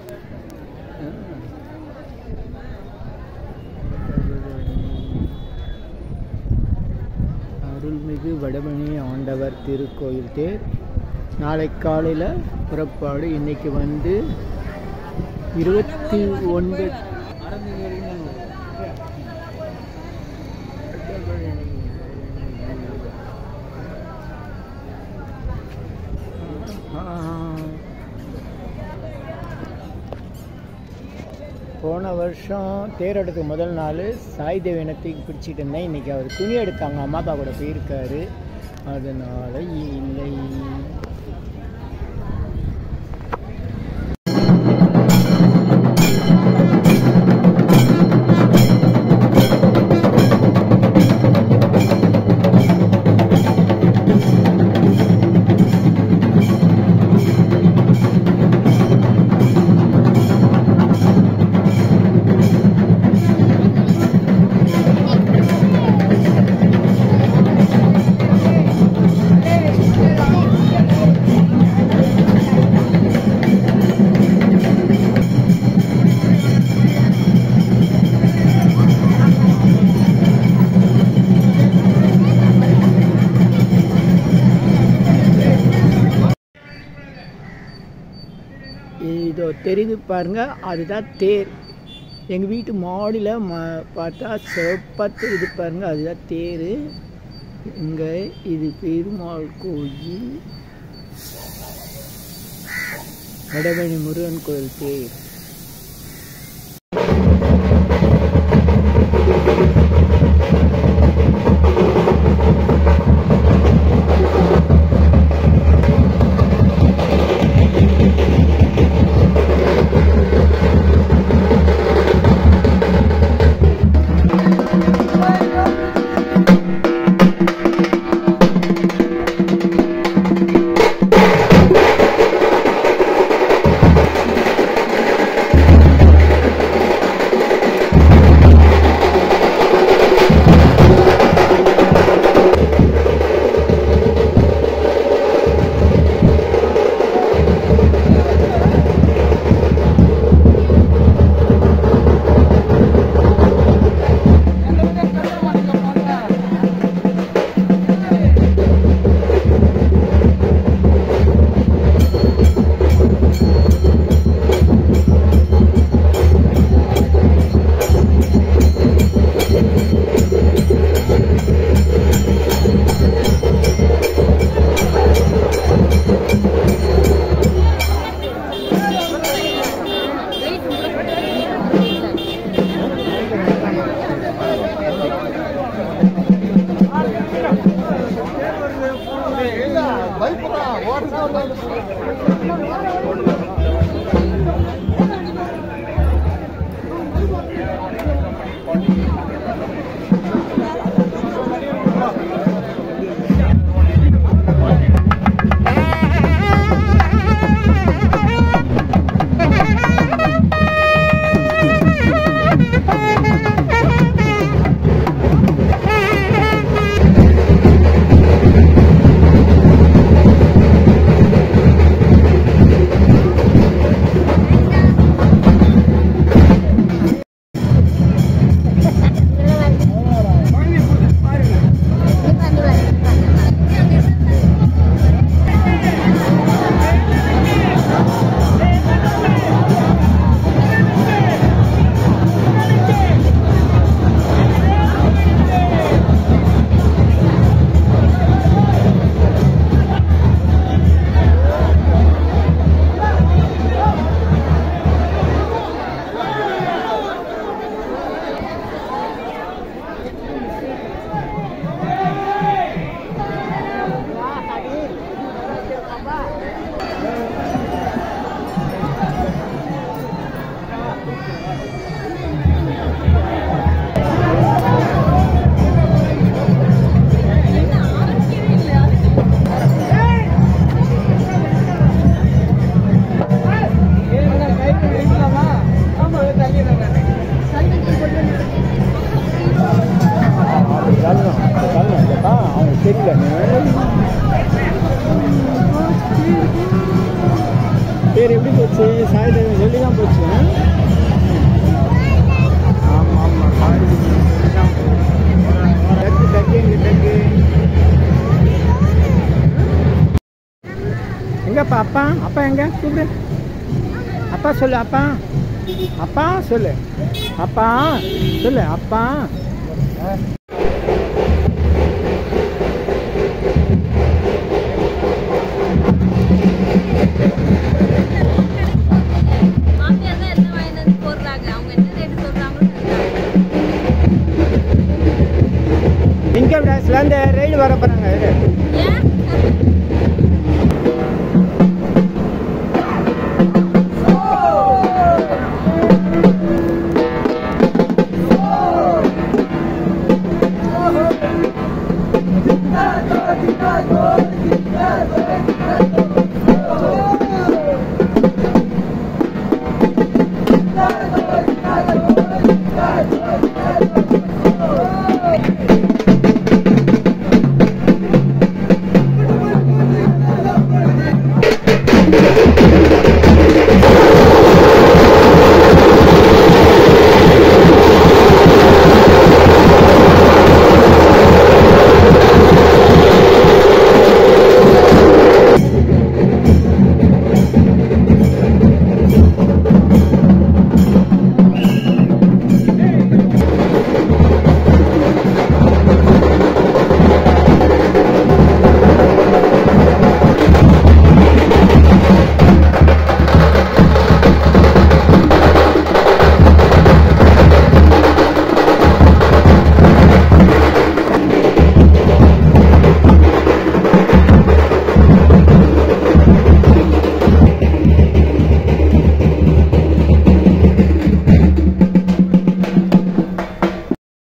அருள்மிகு வடமணி ஆண்டவர் திருக்கோயில் தேர் நாளை காலையில் புறப்பாடு இன்னைக்கு வந்து இருபத்தி ஒன்பது போன வருஷம் தேர் எடுத்த முதல் நாள் சாய் தேவனத்துக்கு பிடிச்சிட்டு இருந்தேன் இன்றைக்கி அவர் துணி எடுத்தாங்க அம்மா அப்பா கூட போயிருக்காரு அதனால் இல்லை இதோ தெரியுது பாருங்க அதுதான் தேர் எங்கள் வீட்டு மாடியில் ம பார்த்தா சிவப்பாக இது பாருங்க அதுதான் தேர் இங்கே இது பெருமாள் கோயில் வடபழனி முருகன் கோயில் தேர் பேர் எப்படி போச்சு சாய் தேவன் சொல்லி தான் போச்சு அப்பா அப்பா எங்க கூப்பிடு அப்பா சொல்லு அப்பா அப்பா சொல்லு அப்பா சொல்லு அப்பா மாமியார் தான் எல்லாம் வாங்கிட்டு வந்து போடுறாங்க அவங்க என்ன ரேட் சொல்றாங்களோ இன்கம் டேக்ஸ்லேருந்து ரைடு வர போகிறாங்க